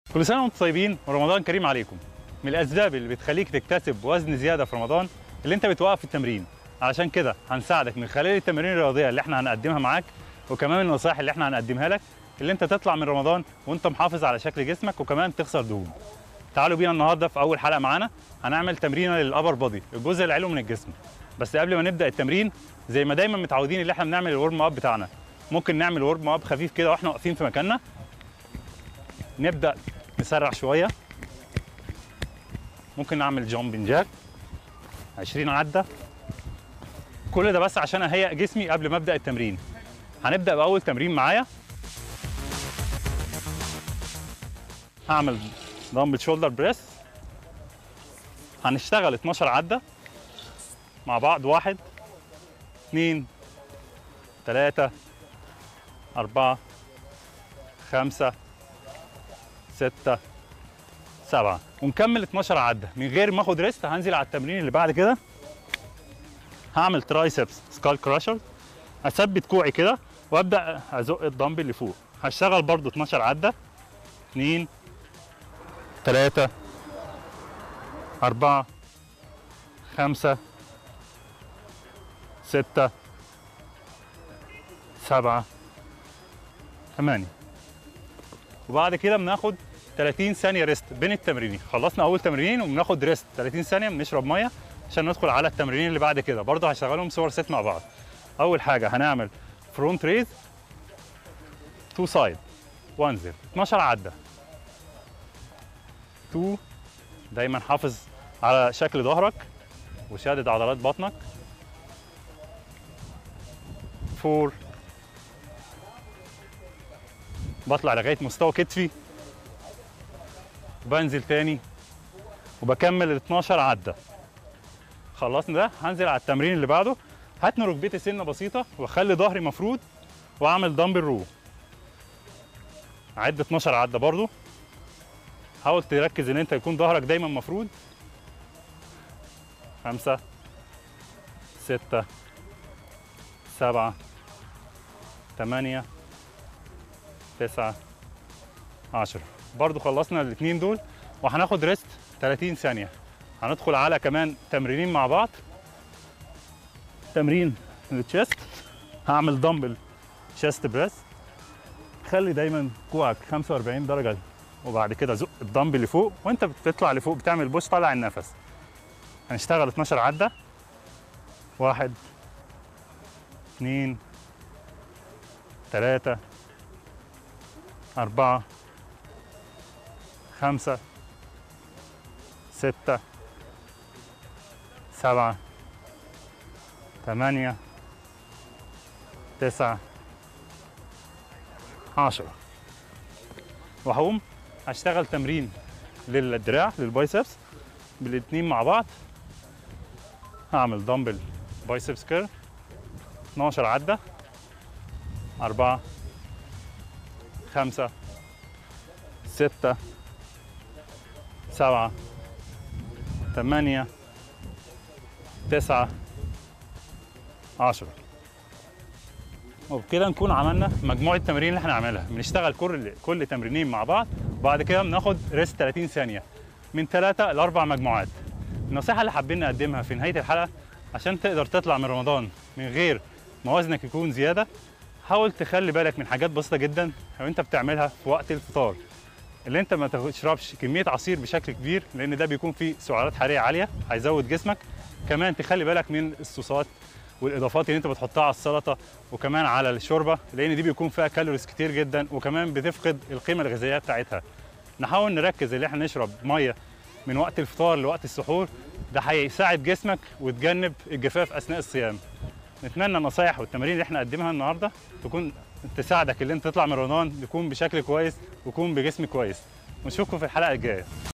كل سنه وانتم طيبين ورمضان كريم عليكم من الاسباب اللي بتخليك تكتسب وزن زياده في رمضان اللي انت بتوقف التمرين علشان كده هنساعدك من خلال التمارين الرياضيه اللي احنا هنقدمها معاك وكمان النصائح اللي احنا هنقدمها لك اللي انت تطلع من رمضان وانت محافظ على شكل جسمك وكمان تخسر دهون تعالوا بينا النهارده في اول حلقه معانا هنعمل تمرينه للابر بودي الجزء العلوي من الجسم بس قبل ما نبدا التمرين زي ما دايما متعودين اللي احنا بنعمل الورم اب بتاعنا ممكن نعمل ورم اب خفيف كده واحنا واقفين في مكاننا نبدا نسرع شويه ممكن نعمل جامبنج جاك 20 عده كل ده بس عشان اهيئ جسمي قبل ما ابدا التمرين هنبدا باول تمرين معايا هعمل دمبل شولدر بريس هنشتغل 12 عده مع بعض واحد اثنين ثلاثة أربعة خمسة ستة سبعة ونكمل 12 عدة من غير ما اخد ريست هنزل على التمرين اللي بعد كده هعمل ترايسبس سكال كراشر اثبت كوعي كده وابدا ازق الدمبل لفوق هشتغل برضو 12 عدة 2 3 4 5 6 7 8 وبعد كده بناخد 30 ثانيه ريست بين التمرينين خلصنا اول تمرينين وبناخد ريست 30 ثانيه بنشرب ميه عشان ندخل على التمرينين اللي بعد كده برضه هشغلهم صور ست مع بعض اول حاجه هنعمل فرونت ريز تو سايد وانزل 12 عده 2 دايما حافظ على شكل ظهرك وشادد عضلات بطنك 4 بطلع لغايه مستوى كتفي بنزل تاني وبكمل ال 12 عده خلصنا ده هنزل على التمرين اللي بعده هتني ركبتي سنه بسيطه واخلي ظهري مفرود واعمل دمبل رو عد 12 عده برضو حاول تركز ان انت يكون ظهرك دايما مفرود خمسة ستة سبعة تمانية تسعة عشرة برضو خلصنا الاتنين دول وهناخد ريست 30 ثانية هندخل على كمان تمرينين مع بعض تمرين التشيست هعمل دمبل تشيست بريس خلي دايما كوعك 45 درجة وبعد كده زق الدمبل لفوق وانت بتطلع لفوق بتعمل بوش طالع النفس هنشتغل 12 عدة واحد اثنين ثلاثة أربعة خمسة ستة سبعة ثمانية تسعة عشرة وهقوم هشتغل تمرين للدراع للبايسبس بالاتنين مع بعض هعمل دمبل بايسبس كير 12 عدة أربعة خمسة ستة سبعة ثمانية تسعة عشرة وبكده نكون عملنا مجموعة التمارين اللي احنا هنعملها بنشتغل كل كل تمرينين مع بعض وبعد كده بناخد ريست 30 ثانية من ثلاثة لأربع مجموعات النصيحة اللي حابين نقدمها في نهاية الحلقة عشان تقدر تطلع من رمضان من غير ما وزنك يكون زيادة حاول تخلي بالك من حاجات بسيطة جدا لو انت بتعملها في وقت الفطار اللي انت ما تشربش كمية عصير بشكل كبير لان ده بيكون فيه سعرات حرارية عالية هيزود جسمك كمان تخلي بالك من الصوصات والاضافات اللي انت بتحطها على السلطه وكمان على الشوربه لان دي بيكون فيها كالوريز كتير جدا وكمان بتفقد القيمه الغذائيه بتاعتها نحاول نركز ان احنا نشرب ميه من وقت الفطار لوقت السحور ده هيساعد جسمك وتجنب الجفاف اثناء الصيام نتمنى النصايح والتمارين اللي احنا نقدمها النهارده تكون تساعدك ان انت تطلع من رمضان يكون بشكل كويس ويكون بجسم كويس ونشوفكم في الحلقه الجايه